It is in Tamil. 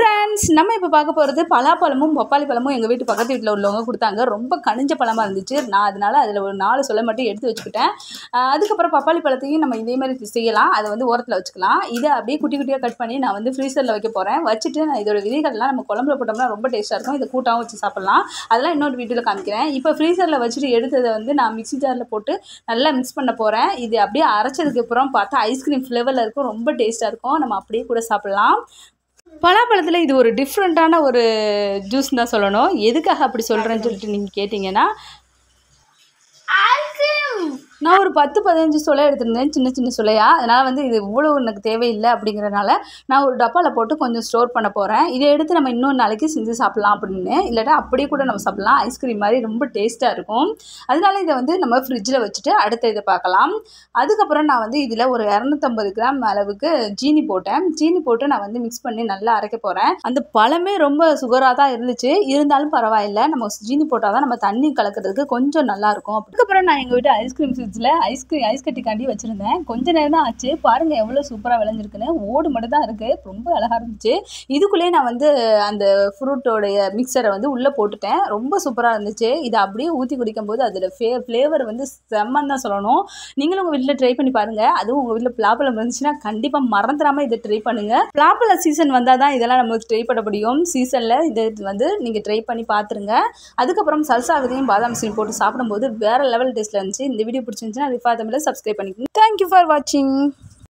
ஃப்ரெண்ட்ஸ் நம்ம இப்போ பார்க்க போகிறது பலாப்பழமும் பப்பாளி பழமும் எங்கள் வீட்டு பக்கத்து வீட்டில் உள்ளவங்க கொடுத்தாங்க ரொம்ப கனிஞ்ச பழமாக இருந்துச்சு நான் அதனால் அதில் ஒரு நாலு சொல்ல மட்டும் எடுத்து வச்சுக்கிட்டேன் ஆஹ் அதுக்கப்புறம் பப்பாளி பழத்தையும் நம்ம இதே மாதிரி செய்யலாம் அதை வந்து ஓரத்தில் வச்சுக்கலாம் இதை அப்படியே குட்டி குட்டியாக கட் பண்ணி நான் வந்து ஃப்ரீசரில் வைக்க போகிறேன் வச்சுட்டு நான் இதோட விதைகள்லாம் நம்ம குழம்புல போட்டோம்னா ரொம்ப டேஸ்ட்டாக இருக்கும் இதை கூட்டாகவும் வச்சு சாப்பிட்லாம் அதெல்லாம் இன்னொரு வீடியோவில் காமிக்கிறேன் இப்போ ஃப்ரீசரில் வச்சுட்டு எடுத்ததை வந்து நான் மிக்ஸி ஜாரில் போட்டு நல்லா மிக்ஸ் பண்ண போகிறேன் இது அப்படியே அரைச்சதுக்கு அப்புறம் பார்த்தா ஐஸ்கிரீம் ஃப்ளேவரில் இருக்கும் ரொம்ப டேஸ்ட்டாக இருக்கும் நம்ம அப்படியே கூட சாப்பிட்லாம் பலாப்பழத்தில் இது ஒரு டிஃப்ரெண்ட்டான ஒரு ஜூஸ் தான் சொல்லணும் எதுக்காக அப்படி சொல்கிறேன்னு சொல்லிட்டு நீங்கள் கேட்டிங்கன்னா நான் ஒரு பத்து பதினஞ்சு சுளை எடுத்திருந்தேன் சின்ன சின்ன சுளையா அதனால் வந்து இது இவ்வளோ எனக்கு தேவையில்லை அப்படிங்கிறனால நான் ஒரு டப்பாவில் போட்டு கொஞ்சம் ஸ்டோர் பண்ண போகிறேன் இதை எடுத்து நம்ம இன்னொரு நாளைக்கு செஞ்சு சாப்பிட்லாம் அப்படின்னு இல்லாட்டா அப்படியே கூட நம்ம சாப்பிட்லாம் ஐஸ்கிரீம் மாதிரி ரொம்ப டேஸ்ட்டாக இருக்கும் அதனால இதை வந்து நம்ம ஃப்ரிட்ஜில் வச்சுட்டு அடுத்த இதை பார்க்கலாம் அதுக்கப்புறம் நான் வந்து இதில் ஒரு இரநூத்தம்பது கிராம் அளவுக்கு ஜீனி போட்டேன் ஜீனி போட்டு நான் வந்து மிக்ஸ் பண்ணி நல்லா அரைக்க போகிறேன் அந்த பழமே ரொம்ப சுகராக தான் இருந்துச்சு இருந்தாலும் பரவாயில்ல நம்ம ஜீனி போட்டால் தான் நம்ம தண்ணி கலக்கிறதுக்கு கொஞ்சம் நல்லாயிருக்கும் அதுக்கப்புறம் நான் எங்கள் வீட்டு ஐஸ்கிரீம் ஃப்ரிட்ஜில் ஐஸ்கிரீம் ஐஸ் கட்டிக்காண்டி வச்சுருந்தேன் கொஞ்ச நேரம் தான் ஆச்சு பாருங்கள் எவ்வளோ சூப்பராக விளைஞ்சிருக்குன்னு ஓடு மட்டும் தான் இருக்குது ரொம்ப அழகாக இருந்துச்சு இதுக்குள்ளேயே நான் வந்து அந்த ஃப்ரூட்டோடைய மிக்சரை வந்து உள்ளே போட்டுட்டேன் ரொம்ப சூப்பராக இருந்துச்சு இதை அப்படியே ஊற்றி குடிக்கும்போது அதில் ஃபே ஃப்ளேவர் வந்து செம்மன்னு தான் சொல்லணும் நீங்களும் உங்கள் வீட்டில் ட்ரை பண்ணி பாருங்கள் அதுவும் உங்கள் வீட்டில் பிளாப்பழம் இருந்துச்சுன்னா கண்டிப்பாக மறந்துடாமல் இதை ட்ரை பண்ணுங்கள் பிளாப்பழ சீசன் வந்தால் தான் இதெல்லாம் நம்ம ட்ரை பண்ண முடியும் சீசனில் இது வந்து நீங்கள் ட்ரை பண்ணி பார்த்துருங்க அதுக்கப்புறம் சல்சா விதையும் பாதாம் சீனி போட்டு சாப்பிடும்போது வேறு லெவல் டேஸ்ட்டில் இருந்துச்சு இந்த வீடியோ பிடிச்சிருந்துச்சுன்னா ரிஃபா தமிழில் சப்ஸ்கிரைப் பண்ணிக்கோங்க தேங்க்யூ ஃபார் வாட்சிங்